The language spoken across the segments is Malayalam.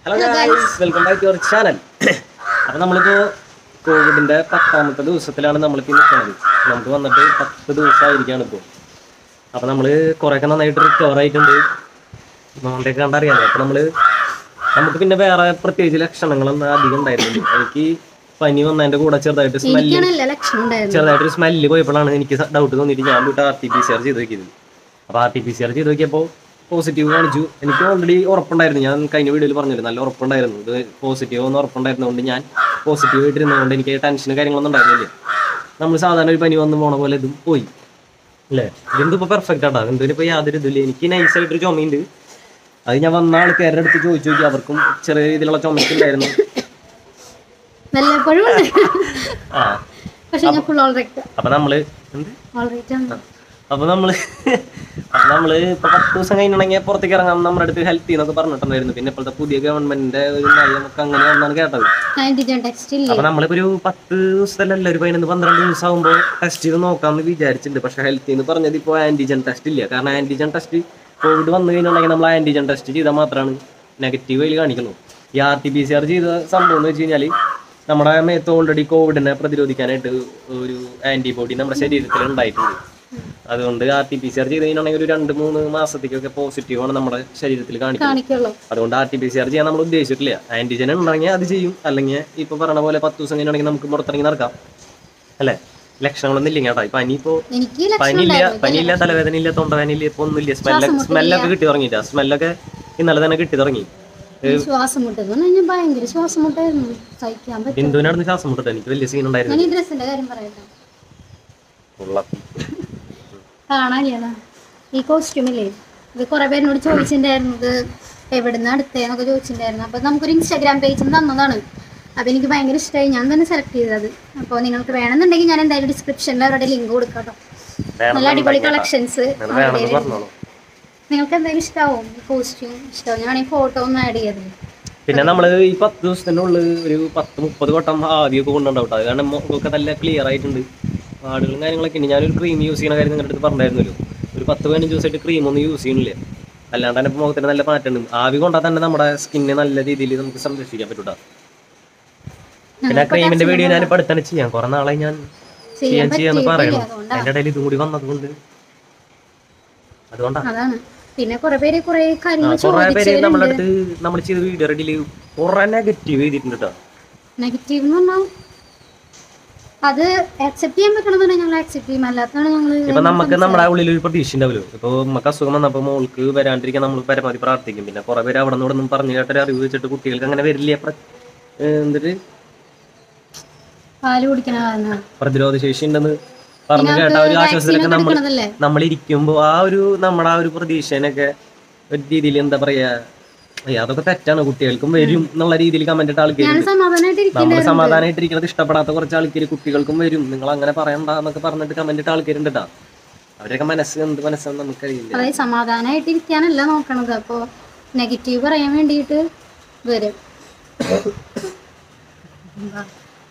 Hello guys welcome back to our channel അപ്പോൾ നമ്മളിപ്പോൾ കോവിഡിൻ്റെ പത്താമത്തെ ദിവസത്തിലാണ് നമ്മളിപ്പോൾ നിൽക്കുന്നത് നമുക്ക് വന്നിട്ട് പത്ത് ദിവസമായിരിക്കുകയാണ് ഇപ്പോൾ അപ്പോൾ നമ്മൾ കുറേയൊക്കെ നന്നായിട്ട് റിക്കവർ ആയിട്ടുണ്ട് നോണ്ടൊക്കെ കണ്ടറിയാമല്ലോ അപ്പോൾ നമ്മൾ നമുക്ക് പിന്നെ വേറെ പ്രത്യേകിച്ച് ലക്ഷണങ്ങളൊന്നും അധികം ഉണ്ടായിരുന്നില്ല എനിക്ക് പനി വന്നതിൻ്റെ കൂടെ ചെറുതായിട്ട് സ്മെല്ല് എനിക്കാണ് എല്ലാ ലക്ഷണം ഉണ്ടായിരുന്നത് ചെറുതായിട്ടൊരു സ്മെല്ല് പോയപ്പോഴാണ് എനിക്ക് ഡൗട്ട് തോന്നിയിട്ട് ഞാൻ പോയിട്ട് R T P C R ചെയ്ത് നോക്കിയത് അപ്പോൾ R T P C R ചെയ്ത് നോക്കിയപ്പോൾ പോസിറ്റീവ് കാണിച്ചു എനിക്ക് ഓൾറെഡി ഉറപ്പുണ്ടായിരുന്നു ഞാൻ കഴിഞ്ഞ വീഡിയോയിൽ പറഞ്ഞില്ല നല്ല ഉറപ്പുണ്ടായിരുന്നു ഇത് പോസിറ്റീവ് എന്ന് ഉറപ്പുണ്ടായിരുന്നതുകൊണ്ട് ഞാൻ പോസിറ്റീവ് ആയിട്ടിരുന്നതുകൊണ്ട് എനിക്ക് ടെൻഷനും കാര്യങ്ങളൊന്നും ഉണ്ടായിരുന്നില്ല നമ്മൾ സാധാരണ ഒരു പനി വന്ന് പോണ പോലെ ഇതും പോയി അല്ലേ ഇതെന്തും ഇപ്പോൾ പെർഫെക്റ്റ് ആട്ടാ എന്തിനും ഇപ്പോൾ യാതൊരു ഇതില്ല എനിക്ക് നൈസായിട്ടൊരു ചുമയുണ്ട് അത് ഞാൻ വന്ന ആൾക്കാരുടെ അടുത്ത് ചോദിച്ചു നോക്കി അവർക്കും ചെറിയ രീതിയിലുള്ള ചുമക്കുണ്ടായിരുന്നു വല്ലപ്പോഴും ഉണ്ട് ആ പക്ഷെ ഞാൻ ഫുൾ ഓൾറൈറ്റ് അപ്പം നമ്മൾ എന്ത് ഓൾറൈറ്റ് ആണ് അപ്പൊ നമ്മള് അപ്പൊ നമ്മള് ഇപ്പൊ പത്ത് ദിവസം കഴിഞ്ഞിട്ടുണ്ടെങ്കിൽ പുറത്തേക്ക് ഇറങ്ങാം നമ്മുടെ അടുത്ത് ഹെൽത്തി എന്നൊക്കെ പറഞ്ഞിട്ടുണ്ടായിരുന്നു പിന്നെ ഇപ്പോഴത്തെ പുതിയ ഗവൺമെന്റിന്റെ ഒരു നയമൊക്കെ അങ്ങനെയാണെന്നാണ് കേട്ടത് ആന്റിജൻ ടെസ്റ്റ് ഇല്ലേ അപ്പൊ നമ്മളിപ്പോ ഒരു പത്ത് ദിവസത്തിലല്ല ഒരു പതിനൊന്ന് പന്ത്രണ്ട് ദിവസം ആകുമ്പോൾ ടെസ്റ്റ് ചെയ്ത് നോക്കാമെന്ന് വിചാരിച്ചിട്ടുണ്ട് പക്ഷെ ഹെൽത്തി എന്ന് പറഞ്ഞത് ഇപ്പോൾ ആന്റിജൻ ടെസ്റ്റ് ഇല്ല കാരണം ആന്റിജൻ ടെസ്റ്റ് കോവിഡ് വന്നു കഴിഞ്ഞിട്ടുണ്ടെങ്കിൽ നമ്മൾ ആന്റിജൻ ടെസ്റ്റ് ചെയ്താൽ മാത്രമാണ് നെഗറ്റീവ് അതിൽ കാണിക്കുള്ളൂ ഈ R T P C R ചെയ്ത സംഭവം എന്ന് വെച്ച് കഴിഞ്ഞാൽ നമ്മുടെ മേത്ത് ഓൾറെഡി കോവിഡിനെ പ്രതിരോധിക്കാനായിട്ട് ഒരു ആന്റിബോഡി നമ്മുടെ ശരീരത്തിൽ ഉണ്ടായിട്ടുണ്ട് അതുകൊണ്ട് R T P C R ചെയ്ത് കഴിഞ്ഞിട്ടുണ്ടെങ്കിൽ ഒരു രണ്ട് മൂന്ന് മാസത്തേക്കൊക്കെ പോസിറ്റീവ് ആണ് നമ്മുടെ ശരീരത്തിൽ കാണിക്കുന്നത് കാണിക്കുള്ളൂ അതുകൊണ്ട് R T P C R ചെയ്യാൻ നമ്മൾ ഉദ്ദേശിച്ചിട്ടില്ല ആന്റിജൻ ഉണ്ടെങ്കിൽ അത് ചെയ്യും അല്ലെങ്കിൽ ഇപ്പൊ പറഞ്ഞ പോലെ പത്ത് ദിവസം കഴിഞ്ഞാണെങ്കിൽ നമുക്ക് പുറത്തിറങ്ങി നടക്കാം അല്ലേ ലക്ഷണങ്ങളൊന്നും ഇല്ല കേട്ടോ ഇപ്പൊ പനിയിപ്പോ എനിക്ക് ലക്ഷണം പനിയില്ല പനിയില്ല തലവേദന ഇല്ല തൊണ്ടവേദന ഇല്ല ഇപ്പൊ ഒന്നുമില്ല സ്മെല്ലൊക്കെ സ്മെല്ലൊക്കെ കിട്ടി തുടങ്ങിയിട്ടാ സ്മെല്ലൊക്കെ ഇന്നലെ തന്നെ കിട്ടി തുടങ്ങി ഈ ശ്വാസം മുട്ടെന്ന് പറഞ്ഞാൽ ഭയങ്കര ശ്വാസം മുട്ടായിരുന്നു സഹിക്കാൻ പറ്റും ബിന്ദുവിനടുത്ത് ശ്വാസം മുട്ടിട്ട് എനിക്ക് വലിയ സീൻ ഉണ്ടായിരുന്നു ഞാൻ ഈ ഡ്രസ്സിന്റെ കാര്യം പറയട്ടെ ഉള്ളപ്പി. കാണാനില്ല ഈ കോസ്റ്റ്യൂമില്ലേ ഇത് കുറെ പേരിനോട് ചോദിച്ചിട്ടുണ്ടായിരുന്നു ഇത് എവിടുന്ന് അടുത്തേന്നൊക്കെ ചോദിച്ചിട്ടുണ്ടായിരുന്നു അപ്പൊ നമുക്കൊരു ഇൻസ്റ്റാഗ്രാം പേജ് തന്നതാണ് അപ്പൊ എനിക്ക് ഭയങ്കര ഇഷ്ടമായി ഞാൻ തന്നെ സെലക്ട് ചെയ്തത് അപ്പോൾ നിങ്ങൾക്ക് വേണമെന്നുണ്ടെങ്കിൽ ഞാൻ എന്തായാലും ഡിസ്ക്രിപ്ഷനിൽ അവരുടെ ലിങ്ക് കൊടുക്കാം കേട്ടോ വേണം നല്ല അടിപൊളി കളക്ഷൻസ് നിങ്ങൾ വേണമെന്ന് പറഞ്ഞോളൂ നിങ്ങൾക്ക് എന്തായാലും ഇഷ്ടാവും ഈ കോസ്റ്റ്യൂം ഇഷ്ടാവും ഞാൻ ഈ ഫോട്ടോ ഒന്ന് ആഡ് ചെയ്തത് പിന്നെ നമ്മൾ ഈ പത്ത് ദിവസത്തിനുള്ളിൽ ഒരു പത്ത് മുപ്പത് വട്ടം ആദ്യമൊക്കെ കൊണ്ടുണ്ടാവും കേട്ടോ അത് കാരണം മുഖമൊക്കെ നല്ല ക്ലിയർ ആയിട്ടുണ്ട് പാടുകളും കാര്യങ്ങളൊക്കെ ഉണ്ട് ഞാനൊരു ക്രീം യൂസ് ചെയ്യുന്ന കാര്യം നിങ്ങളുടെ അടുത്ത് പറഞ്ഞായിരുന്നല്ലോ ഒരു പത്ത് പതിനഞ്ച് ദിവസമായിട്ട് ക്രീം ഒന്നും യൂസ് ചെയ്യുന്നില്ല അല്ലാണ്ട് തന്നെ ഇപ്പൊ മുഖത്തിന് നല്ല മാറ്റമുണ്ട് ആവി കൊണ്ടാൽ തന്നെ നമ്മുടെ സ്കിന്നെ നല്ല രീതിയിൽ നമുക്ക് സംരക്ഷിക്കാൻ പറ്റൂട്ടാ പിന്നെ ആ ക്രീമിന്റെ വീഡിയോ ഞാൻ ഇപ്പൊ അടുത്തന്നെ ചെയ്യാം കുറെ നാളെ ഞാൻ ചെയ്യാൻ ചെയ്യാന്ന് പറയണം അതിന്റെ ഇടയിൽ ഇതും കൂടി വന്നതുകൊണ്ട് അതുകൊണ്ടാ അതാണ് പിന്നെ കുറെ പേര് കുറെ കാര്യങ്ങൾ കുറെ പേര് നമ്മുടെ അടുത്ത് നമ്മൾ ചെയ്ത വീഡിയോ റെഡിയിൽ കുറെ നെഗറ്റീവ് ചെയ്തിട്ടുണ്ട് കേട്ടോ നെഗറ്റീവ് എന്ന് പറഞ്ഞാൽ അത് അക്സെപ്റ്റ് ചെയ്യാൻ പറ്റണമെന്നുണ്ടെങ്കിൽ ഞങ്ങൾ അക്സെപ്റ്റ് ചെയ്യും അല്ലാത്തതാണ് ഞങ്ങൾ ഇപ്പൊ നമുക്ക് നമ്മുടെ ഉള്ളിൽ ഒരു പ്രതീക്ഷ ഉണ്ടാവല്ലോ ഇപ്പൊ നമുക്ക് അസുഖം വന്നപ്പോ മോൾക്ക് വരാണ്ടിരിക്കാൻ നമ്മൾ പരമാവധി പ്രാർത്ഥിക്കും പിന്നെ കുറെ പേര് അവിടെ നിന്നും പറഞ്ഞു കേട്ടൊരു അറിവ് വെച്ചിട്ട് കുട്ടികൾക്ക് അങ്ങനെ വരില്ല പ്ര- ഏഹ് എന്നിട്ട് പാല് കുടിക്കണ കാരണം പ്രതിരോധ ശേഷി ഉണ്ടെന്ന് പറഞ്ഞു കേട്ട ആ ഒരു ആശ്വാസത്തിലൊക്കെ നമ്മൾ എടുക്കണതല്ലേ നമ്മൾ ഇരിക്കുമ്പോൾ ആ ഒരു നമ്മുടെ ആ ഒരു പ്രതീക്ഷേനൊക്കെ ഒരു രീതിയിൽ എന്താ പറയാ അയ്യ, അതൊക്കെ തെറ്റാണ് കുട്ടികൾക്കും വരും എന്നുള്ള രീതിയിൽ കമന്റ് ഇട്ട ഞാൻ ആൾക്കാരുണ്ട് സമാധാനമായിട്ട് നമ്മൾ ഇരിക്കണ്ടായിരുന്നു സമാധാനമായിട്ടിരിക്കുന്നത് ഇഷ്ടപ്പെടാത്ത കുറച്ച് ആൾക്കാർ കുട്ടികൾക്കും വരും നിങ്ങൾ അങ്ങനെ പറയണ്ട എന്നൊക്കെ പറഞ്ഞിട്ട് കമന്റ് ഇട്ട ആൾക്കാരുണ്ട് കേട്ടാ അവരൊക്കെ മനസ്സ് എന്ത് മനസ്സാന്ന് നമുക്കറിയില്ല അതായത് സമാധാനമായിട്ട് ഇരിക്കാനല്ല നോക്കണത് അപ്പോൾ നെഗറ്റീവ് പറയാൻ വേണ്ടിയിട്ട് വരും എന്താ?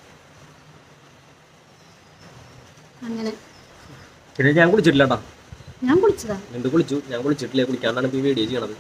അങ്ങനെ പിന്നെ ഞാൻ കുളിച്ചിട്ടില്ല കേട്ടോ ഞാൻ കുളിച്ചതാ എന്ത് കുളിച്ചു ഞാൻ കുളിച്ചിട്ടില്ല കുളിക്കാണ്ടാണ് ഇപ്പൊ ഈ വീഡിയോ ചെയ്യണത്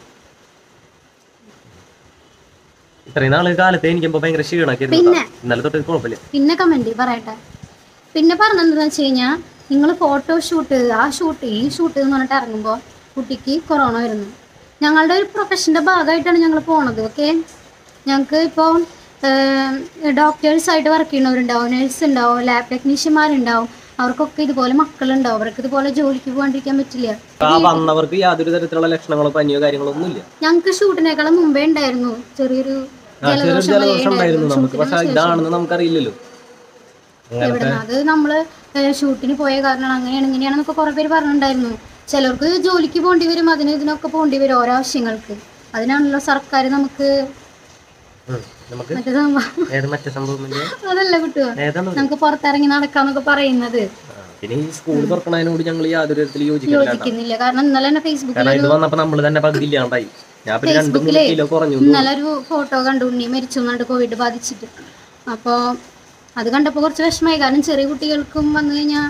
ഇത്രയും നാള് കാലത്ത് എനിക്കിപ്പോ ഭയങ്കര ക്ഷീണൊക്കെ പിന്നെ? ഇന്നലെ തൊട്ട് കുഴപ്പമില്ല പിന്നെ കമന്റ് പറയട്ടെ പിന്നെ പറഞ്ഞെന്താന്ന് വെച്ച് കഴിഞ്ഞാൽ നിങ്ങൾ ഫോട്ടോ ഷൂട്ട് ആ ഷൂട്ട് ഈ ഷൂട്ട് എന്ന് പറഞ്ഞിട്ട് ഇറങ്ങുമ്പോൾ കുട്ടിക്ക് കൊറോണ വരുന്നു ഞങ്ങളുടെ ഒരു പ്രൊഫഷൻ്റെ ഭാഗമായിട്ടാണ് ഞങ്ങൾ പോണത് ഓക്കെ ഞങ്ങൾക്ക് ഇപ്പോൾ ഡോക്ടേഴ്സ് ആയിട്ട് വർക്ക് ചെയ്യുന്നവരുണ്ടാവും നഴ്സ് ഉണ്ടാവും ലാബ് ടെക്നീഷ്യന്മാരുണ്ടാവും അവർക്കൊക്കെ ഇതുപോലെ മക്കളുണ്ടാവും അവർക്ക് ഇതുപോലെ ജോലിക്ക് പോകാണ്ടിരിക്കാൻ പറ്റില്ല ആ വന്നവർക്ക് യാതൊരു തരത്തിലുള്ള ലക്ഷണങ്ങളോ പനിയോ കാര്യങ്ങളോ ഒന്നുമില്ല ഞങ്ങൾക്ക് ഷൂട്ടിനേക്കാളും മുമ്പേ ഉണ്ടായിരുന്നു ചെറിയൊരു ആ, ചെറിയൊരു ജലദോഷം ജലദോഷം ഉണ്ടായിരുന്നു നമുക്ക് പക്ഷെ ഇതാണെന്ന് നമുക്കറിയില്ലല്ലോ എവിടുന്ന് അത് നമ്മള് ഏഹ് ഷൂട്ടിന് പോയ കാരണം അങ്ങനെയാണ് ഇങ്ങനെയാണെന്നൊക്കെ കുറെ പേര് പറഞ്ഞിട്ടുണ്ടായിരുന്നു ചിലർക്ക് ജോലിക്ക് പോകേണ്ടി വരും അതിന് ഇതിനൊക്കെ പോകേണ്ടി വരും ഓരോ ആവശ്യങ്ങൾക്ക് അതിനാണല്ലോ സർക്കാർ നമുക്ക് ഉം. നമുക്ക് മറ്റേ സംഭവം ഏത് മറ്റേ സംഭവം ഇല്ലേ? അതല്ല കിട്ടുക ഏതാണ് നമുക്ക് പുറത്തിറങ്ങി നടക്കാന്നൊക്കെ പറയുന്നത് ആ, പിന്നെ ഈ സ്കൂൾ തുറക്കണതിനോട് ഞങ്ങൾ യാതൊരു തരത്തിൽ യോജിക്കുന്നില്ല കേട്ടോ. യോജിക്കുന്നില്ല കാരണം ഇന്നലെ തന്നെ ഫേസ്ബുക്കിൽ കാരണം ഇത് വന്നപ്പോ നമ്മൾ തന്നെ പകുതി ഇല്ലാണ്ടായി ഞാൻ പിന്നെ രണ്ട് മൂന്ന് കിലോ കുറഞ്ഞു ഇന്നലെ ഒരു ഫോട്ടോ കണ്ടു ഉണ്ണി മരിച്ചു എന്നുണ്ട് കോവിഡ് ബാധിച്ചിട്ട് അപ്പോൾ അത് കണ്ടപ്പോൾ കുറച്ച് വിഷമമായി കാരണം ചെറിയ കുട്ടികൾക്കും വന്നു കഴിഞ്ഞാൽ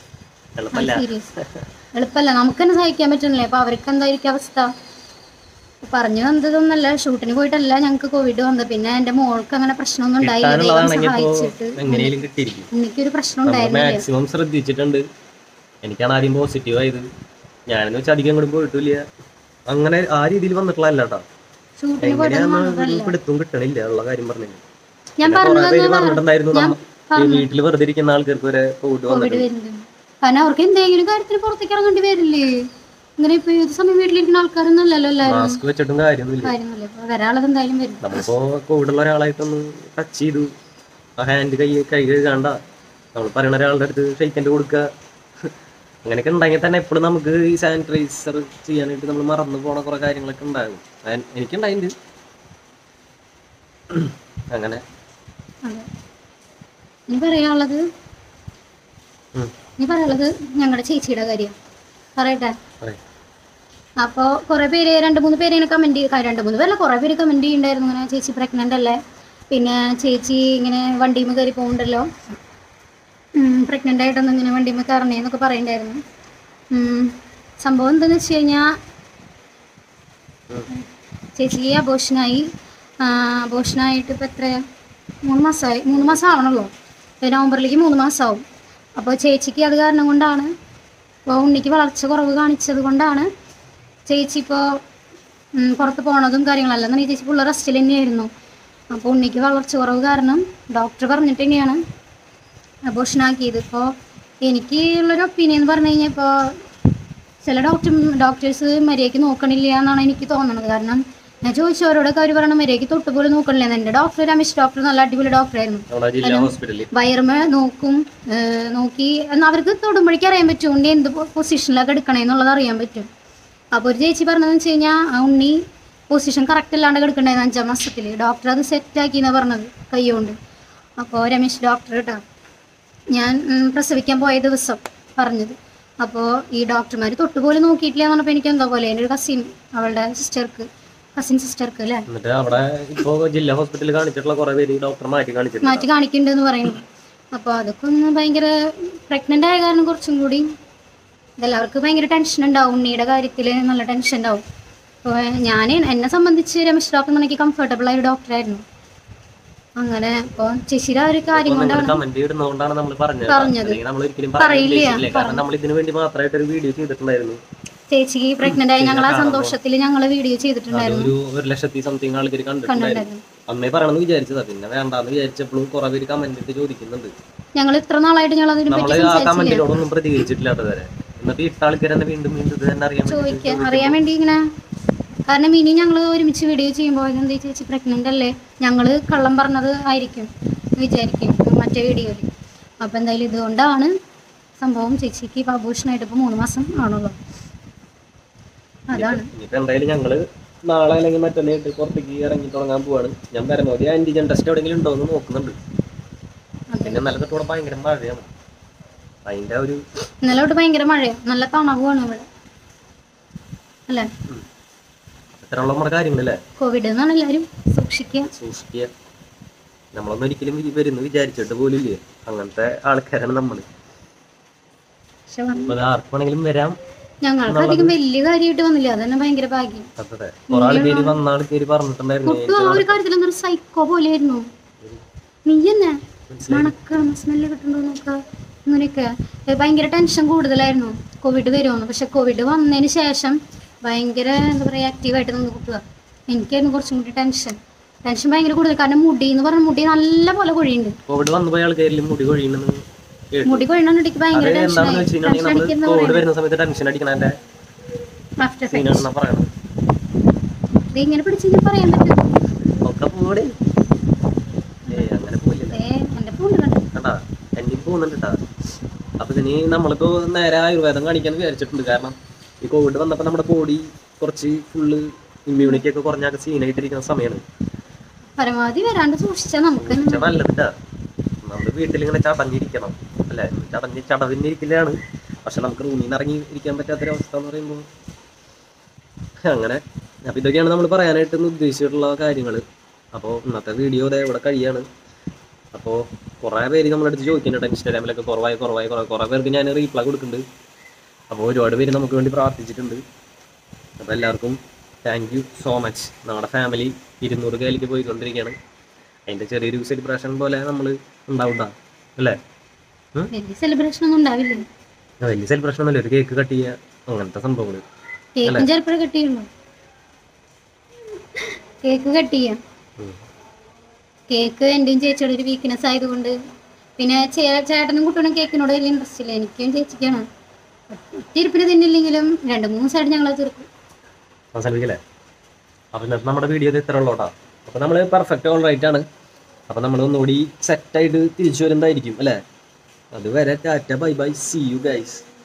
എളുപ്പമല്ല സീരിയസ് എളുപ്പമല്ല നമുക്ക് തന്നെ സഹിക്കാൻ പറ്റുന്നില്ലേ അപ്പൊ അവർക്ക് എന്തായിരിക്കും അവസ്ഥ പറഞ്ഞു വന്നതൊന്നല്ല ഷൂട്ടിന് പോയിട്ടല്ല ഞങ്ങൾക്ക് കോവിഡ് വന്നത് പിന്നെ എന്റെ മോൾക്ക് അങ്ങനെ പ്രശ്നമൊന്നും ഉണ്ടായില്ല ദൈവം കിട്ടാനുള്ളതാണെങ്കിൽ ഇപ്പോ സഹായിച്ചിട്ട് എങ്ങനെയും കിട്ടിയിരിക്കും എനിക്കൊരു പ്രശ്നം നമ്മൾ ഉണ്ടായിരുന്നില്ല മാക്സിമം ശ്രദ്ധിച്ചിട്ടുണ്ട് എനിക്കാണ് ആദ്യം പോസിറ്റീവ് ആയത് ഞാനെന്ന് വെച്ചാൽ അധികം അങ്ങോട്ട് പോയിട്ടില്ല അങ്ങനെ ആ രീതിയിൽ വന്നിട്ടുള്ള കേട്ടോ ഷൂട്ടിന് പോയിട്ടൊന്നും എങ്ങനെയാന്ന് ഒരു പിടുത്തവും കിട്ടണില്ല ഉള്ള കാര്യം പറഞ്ഞു ഞാൻ കുറെ പറഞ്ഞു പേര് പറഞ്ഞിട്ടുണ്ടായിരുന്നു നമ്മ- ഈ വീട്ടിൽ വെറുതെ ഇരിക്കുന്ന ആൾക്കാർക്ക് വരെ കോവിഡ് കോവിഡ് വന്നിട്ടുണ്ട് വരുന്നുണ്ട് കാരണം അവർക്ക് എന്തെങ്കിലും കാര്യത്തിന് പുറത്തേക്ക് ഇറങ്ങേണ്ടി വരില്ലേ ഇങ്ങനെ ഇപ്പൊ ഏത് സമയം വീട്ടിലിരിക്കുന്ന ആൾക്കാരൊന്നും അല്ലല്ലോ എല്ലാവരും മാസ്ക് വെച്ചിട്ടും കാര്യമൊന്നുമില്ല കാര്യമല്ലേ ഇപ്പൊ വരാനുള്ളത് എന്തായാലും വരും നമ്മളിപ്പോ കോവിഡ് ഉള്ള ഒരാളായിട്ടൊന്ന് ടച്ച് ചെയ്തു ആ ഹാൻഡ് കൈ കൈ കഴുകാണ്ട നമ്മൾ പറയുന്ന ഒരാളുടെ അടുത്ത് ഷെയ്ക്കൻ്റെ കൊടുക്കുക അങ്ങനെയൊക്കെ ഉണ്ടെങ്കിൽ തന്നെ എപ്പോഴും നമുക്ക് ഈ സാനിറ്റൈസർ ചെയ്യാനായിട്ട് നമ്മൾ മറന്നു പോണ കുറെ കാര്യങ്ങളൊക്കെ ഉണ്ടാകും ഞാൻ- എനിക്കുണ്ടായിട്ടുണ്ട് അങ്ങനെ അതെ ഇനി പറയാനുള്ളത് ഉം. ഇനി പറയാനുള്ളത് ഞങ്ങളുടെ ചേച്ചിയുടെ കാര്യം പറയട്ടെ പറയ്. അപ്പോൾ കുറേ പേര് രണ്ട് മൂന്ന് പേര് ഇങ്ങനെ കമൻറ്റ് രണ്ട് മൂന്ന് പേരല്ല കുറേ പേര് കമൻറ്റ് ചെയ്യുന്നുണ്ടായിരുന്നു ഇങ്ങനെ ചേച്ചി പ്രഗ്നൻ്റ് അല്ലേ പിന്നെ ചേച്ചി ഇങ്ങനെ വണ്ടിയിൽ കയറി പോകുന്നുണ്ടല്ലോ പ്രഗ്നൻ്റ് ആയിട്ടൊന്നും ഇങ്ങനെ വണ്ടിയിൽ കയറണേ എന്നൊക്കെ പറയുന്നുണ്ടായിരുന്നു ഉം, സംഭവം എന്താണെന്ന് വെച്ച് കഴിഞ്ഞാൽ ചേച്ചിക്ക് അബോഷനായി അബോഷനായിട്ട് ഇപ്പോൾ എത്രയാ മൂന്ന് മാസമായി മൂന്ന് മാസം ആവണല്ലോ ഇപ്പൊ നവംബറിലേക്ക് മൂന്ന് മാസമാവും അപ്പോൾ ചേച്ചിക്ക് അത് കാരണം കൊണ്ടാണ് ഇപ്പോൾ ഉണ്ണിക്ക് വളർച്ച കുറവ് കാണിച്ചത് കൊണ്ടാണ് ചേച്ചി ഇപ്പോൾ പുറത്ത് പോണതും കാര്യങ്ങളെല്ലാം ചേച്ചി ഫുള്ള് റെസ്റ്റിൽ തന്നെയായിരുന്നു അപ്പോൾ ഉണ്ണിക്ക് വളർച്ച കുറവ് കാരണം ഡോക്ടർ പറഞ്ഞിട്ട് തന്നെയാണ് അബോഷനാക്കിയത് ഇപ്പോൾ എനിക്ക് ഉള്ളൊരു ഒപ്പീനിയൻ എന്ന് പറഞ്ഞു കഴിഞ്ഞാൽ ഇപ്പോൾ ചില ഡോക്ടർ ഡോക്ടേഴ്സ് മര്യാദയ്ക്ക് നോക്കണില്ല എന്നാണ് എനിക്ക് തോന്നുന്നത് കാരണം ഞാൻ ചോദിച്ചു അവരോടൊക്കെ അവർ പറയണ മര്യാദയ്ക്ക് തൊട്ട് പോലും നോക്കണില്ല എൻ്റെ ഡോക്ടർ രമേശ് ഡോക്ടർ നല്ല അടിപൊളി ഡോക്ടറായിരുന്നു നമ്മുടെ ജില്ലാ ഹോസ്പിറ്റലിൽ വയറുമ നോക്കും ഏഹ് നോക്കി എന്നാ അവർക്ക് തൊടുമ്പോഴേക്കും അറിയാൻ പറ്റും ഉണ്ണി എന്ത് പൊസിഷനിലൊക്കെ എടുക്കണേ എന്നുള്ളത് അറിയാൻ പറ്റും അപ്പോൾ ഒരു ചേച്ചി പറഞ്ഞതെന്ന് വെച്ച് കഴിഞ്ഞാൽ ആ ഉണ്ണി പൊസിഷൻ കറക്റ്റ് അല്ലാണ്ട് കിടക്കണ്ടായിരുന്നു അഞ്ചാം മാസത്തിൽ ഡോക്ടർ അത് സെറ്റ് ആക്കി എന്നാണ് പറഞ്ഞത് കൈകൊണ്ട് അപ്പോൾ രമേശ് ഡോക്ടർ കേട്ടോ ഞാൻ ഉം, പ്രസവിക്കാൻ പോയ ദിവസം പറഞ്ഞത് അപ്പോൾ ഈ ഡോക്ടർമാർ തൊട്ടുപോലും നോക്കിയിട്ടില്ല എന്ന് പറഞ്ഞപ്പോൾ എനിക്ക് എന്താ പോലെ എൻ്റെ ഒരു കസിൻ അവളുടെ സിസ്റ്റർക്ക് കസിൻ സിസ്റ്റർക്ക് അല്ലേ എന്നിട്ട് അവിടെ ഇപ്പോ ജില്ലാ ഹോസ്പിറ്റലിൽ കാണിച്ചിട്ടുള്ള കുറെ പേര് ഡോക്ടർ മാറ്റി കാണിച്ചിട്ടുണ്ട് മാറ്റി കാണിക്കുന്നുണ്ടെന്ന് പറയുന്നു അപ്പോൾ അതൊക്കെ ഒന്ന് ഭയങ്കര പ്രഗ്നൻ്റ് ആയ കാരണം കുറച്ചും കൂടി ഇതെല്ലാവർക്കും ഭയങ്കര ടെൻഷൻ ഉണ്ടാവും ഉണ്ണിയുടെ കാര്യത്തിൽ നല്ല ടെൻഷൻ ഉണ്ടാവും അപ്പോൾ ഞാൻ എന്നെ സംബന്ധിച്ച് രമേശ് ഡോക്ടർ എന്ന് എനിക്ക് കംഫർട്ടബിൾ ആയ ഒരു ഡോക്ടറായിരുന്നു അങ്ങനെ അപ്പോൾ ചേച്ചിയുടെ ആ ഒരു കാര്യം കൊണ്ടാണ് കമന്റ് ഇടുന്നതുകൊണ്ടാണ് നമ്മൾ പറഞ്ഞത് പറഞ്ഞത്. അല്ലെങ്കിൽ നമ്മൾ ഒരിക്കലും പറയില്ല, പറയില്ല കാരണം നമ്മൾ ഇതിനു വേണ്ടി മാത്രമായിട്ട് ഒരു വീഡിയോ ചെയ്തിട്ടുണ്ടായിരുന്നു ചേച്ചിക്ക് പ്രഗ്നൻ്റ് ആയി ഞങ്ങൾ ആ സന്തോഷത്തിൽ ഞങ്ങൾ വീഡിയോ ചെയ്തിട്ടുണ്ടായിരുന്നു ഒരു ഒരു ലക്ഷത്തി സംതിങ് ആൾക്കാർ കണ്ടിട്ടുണ്ടായിരുന്നു കണ്ടിട്ടുണ്ടായിരുന്നു അമ്മയെ പറയണമെന്ന് വിചാരിച്ചതാ പിന്നെ വേണ്ടാന്ന് വിചാരിച്ചപ്പോഴും കുറെ പേര് കമന്റ് ഇട്ട് ചോദിക്കുന്നുണ്ട് ഞങ്ങൾ ഇത്ര നാളായിട്ട് ഞങ്ങൾ അതിനെ നമ്മൾ പറ്റി ആ സംസാരിച്ചില്ല കമന്റിനോടൊന്നും പ്രതികരിച്ചിട്ടില്ല അതുവരെ എന്നിട്ട് ഇട്ട ആൾക്കാർ തന്നെ വീണ്ടും വീണ്ടും ഇത് തന്നെ അറിയാൻ വേണ്ടി ചോദിക്കാൻ അറിയാൻ വേണ്ടി ഇങ്ങനെ കാരണം ഇനി ഞങ്ങൾ ഒരുമിച്ച് വീഡിയോ ചെയ്യുമ്പോൾ എന്താ ചേച്ചി പ്രഗ്നൻ്റ് അല്ലേ ഞങ്ങൾ കള്ളം പറഞ്ഞത് ആയിരിക്കും എന്ന് വിചാരിക്കും മറ്റേ വീഡിയോയിൽ അപ്പോൾ എന്തായാലും ഇതുകൊണ്ടാണ് സംഭവം ചേച്ചിക്ക് ഇപ്പോൾ അബൂഷനായിട്ട് ഇപ്പോൾ മൂന്ന് മാസം ആണുള്ളൂ അതാണ് ഇനിയിപ്പോ എന്തായാലും ഞങ്ങള് നാളെ അല്ലെങ്കിൽ മറ്റന്നായിട്ട് പുറത്തേക്ക് ഇറങ്ങി തുടങ്ങാൻ പോവാണ് ഞാൻ പരമാവധി ആന്റിജൻ ടെസ്റ്റ് എവിടെയെങ്കിലും ഉണ്ടോ എന്ന് നോക്കുന്നുണ്ട് അതെ പിന്നെ നല്ല തൊട്ടൂടെ ഭയങ്കര മഴയാണ് അതിന്റെ ഒരു ഇന്നലെ തൊട്ട് ഭയങ്കര മഴയാണ് നല്ല തണവുമാണ് ഇവിടെ അല്ലേ ഇത്തരമുള്ള നമ്മുടെ കാര്യങ്ങളല്ലേ കോവിഡ് എന്നാണ് എല്ലാവരും സൂക്ഷിക്കുക സൂക്ഷിക്കുക നമ്മളൊന്നും ഒരിക്കലും വി- വരുന്നു വിചാരിച്ചിട്ട് പോലും ഇല്ലേ അങ്ങനത്തെ ആൾക്കാരാണ് നമ്മള് പക്ഷെ വന്നു. അപ്പൊ അത് ആർക്കാണെങ്കിലും വരാം ഞങ്ങൾക്ക് അധികം വലിയ കാര്യമായിട്ട് വന്നില്ല അതന്നെ ഭയങ്കര ഭാഗ്യം അതെ കുറെ ആൾക്കാര് വന്ന ആൾക്കാര് പറഞ്ഞിട്ടുണ്ടായിരുന്നു ഒട്ടും ആ ഒരു കാര്യത്തിൽ എന്തൊരു സൈക്കോ പോലെയായിരുന്നു നീ തന്നെ മണക്കണം സ്മെല്ല് കിട്ടുന്നുണ്ടോ നോക്ക അങ്ങനെയൊക്കെ ഏ, ഭയങ്കര ടെൻഷൻ കൂടുതലായിരുന്നു കോവിഡ് വരുമെന്ന് പക്ഷെ കോവിഡ് വന്നതിന് ശേഷം ഭയങ്കര എന്താ പറയുക ആക്റ്റീവായിട്ട് നിന്ന് കുട്ടുക എനിക്കായിരുന്നു കുറച്ചും കൂടി ടെൻഷൻ ടെൻഷൻ ഭയങ്കര കൂടുതൽ കാരണം മുടി എന്ന് പറഞ്ഞ മുടി നല്ല പോലെ കൊഴിയുണ്ട് കോവിഡ് വന്നു പോയ ആൾക്കാരിൽ മുടി കൊഴിയണെന്ന് കേട്ടു മുടി കൊഴിയണുണ്ടെങ്കിൽ ഭയങ്കര അത് ടെൻഷൻ എന്താണെന്ന് വെച്ച് കഴിഞ്ഞാൽ ടെൻഷൻ നമ്മള് അടിക്കുന്ന കോവിഡ് വരുന്ന സമയത്ത് ടെൻഷൻ അടിക്കണതിന്റെ ആഫ്റ്റർ എഫക്ട് സീനാണെന്നാ പറയണത് ഇത് ഇങ്ങനെ പിടിച്ച് കഴിഞ്ഞാൽ പറയാൻ പറ്റും ഒക്കെ പോടെ ഏയ് അങ്ങനെ പോയില്ലല്ലോ ഏ എൻ്റെ ഫോണിൽ കണ്ടു കണ്ടാ എൻ്റെ പോകുന്നുണ്ട് കേട്ടാ അപ്പൊ ഇതിന് നമ്മളിപ്പോ നേരെ ആയുർവേദം കാണിക്കാൻ വിചാരിച്ചിട്ടുണ്ട് കാരണം ഈ കോവിഡ് വന്നപ്പോ നമ്മുടെ ബോഡി കുറച്ച് ഫുള്ള് ഇമ്മ്യൂണിറ്റി ഒക്കെ കുറഞ്ഞൊക്കെ സീനായിട്ടിരിക്കുന്ന സമയമാണ് പരമാവധി വരാണ്ട് സൂക്ഷിച്ചാൽ നമുക്ക് തന്നെ പക്ഷെ നല്ലതിട്ടാ നമ്മുടെ വീട്ടിൽ ഇങ്ങനെ ചടഞ്ഞിരിക്കണം അല്ലെ ചടഞ്ഞ് ചടവിന്നിരിക്കലാണ് പക്ഷെ നമുക്ക് റൂമിൽ നിന്ന് ഇറങ്ങി ഇരിക്കാൻ പറ്റാത്തൊരവസ്ഥ എന്ന് പറയുമ്പോൾ അങ്ങനെ അപ്പൊ ഇതൊക്കെയാണ് നമ്മൾ പറയാനായിട്ട് ഇന്ന് ഉദ്ദേശിച്ചിട്ടുള്ള കാര്യങ്ങൾ അപ്പോൾ ഇന്നത്തെ വീഡിയോ ഇതേ ഇവിടെ കഴിയാണ് അപ്പോൾ കുറേ പേര് നമ്മുടെ അടുത്ത് ചോദിക്കുന്നുണ്ട് ഇൻസ്റ്റാഗ്രാമിലൊക്കെ കുറവായി കുറവായി കുറേ കുറേ പേർക്ക് ഞാൻ റീപ്ലൈ കൊടുക്കുന്നുണ്ട് അപ്പോൾ ഒരുപാട് പേര് നമുക്ക് വേണ്ടി പ്രാർത്ഥിച്ചിട്ടുണ്ട് അപ്പോൾ എല്ലാവർക്കും താങ്ക് യു സോ മച്ച് നമ്മുടെ ഫാമിലി ഇരുന്നൂറ് കയ്യിലേക്ക് പോയിക്കൊണ്ടിരിക്കുകയാണ് അതിൻ്റെ ചെറിയൊരു സെലിബ്രേഷൻ പോലെ നമ്മൾ ഉണ്ടാവുക അല്ലേ ഉം? വലിയ സെലിബ്രേഷൻ ഒന്നും ഉണ്ടാവില്ലേ ആ, വലിയ സെലിബ്രേഷൻ ഒന്നുമില്ല ഒരു കേക്ക് കട്ട് ചെയ്യുക അങ്ങനത്തെ സംഭവങ്ങൾ കേക്കും ചെറുപ്പഴേ കട്ട് ചെയ്യുള്ളൂ കേക്ക് കട്ട് ചെയ്യാം കേക്ക് എൻ്റെയും ചേച്ചിയുടെ ഒരു വീക്ക്നെസ് ആയതുകൊണ്ട് പിന്നെ ചേ- ചേട്ടനും കുട്ടിയോടും കേക്കിനോട് വലിയ ഇൻട്രസ്റ്റ് ഇല്ല എനിക്കും ചേച്ചിക്കാണ് ഒത്തിരിപ്പിന് തിന്നില്ലെങ്കിലും രണ്ട് മൂന്ന് സൈഡ് ഞങ്ങൾ തീർക്കും അവസാനിപ്പിക്കല്ലേ അപ്പം ഇന്നത്തെ നമ്മുടെ വീഡിയോ ഇത് ഇത്ര ഉള്ളൂട്ടാ അപ്പം നമ്മൾ പെർഫെക്റ്റ് ഓൾ റൈറ്റ് ആണ് അപ്പം നമ്മൾ ഒന്നുകൂടി സെറ്റായിട്ട് തിരിച്ചു വരുന്നതായിരിക്കും അല്ലേ അതുവരെ ടാറ്റ bye bye see you guys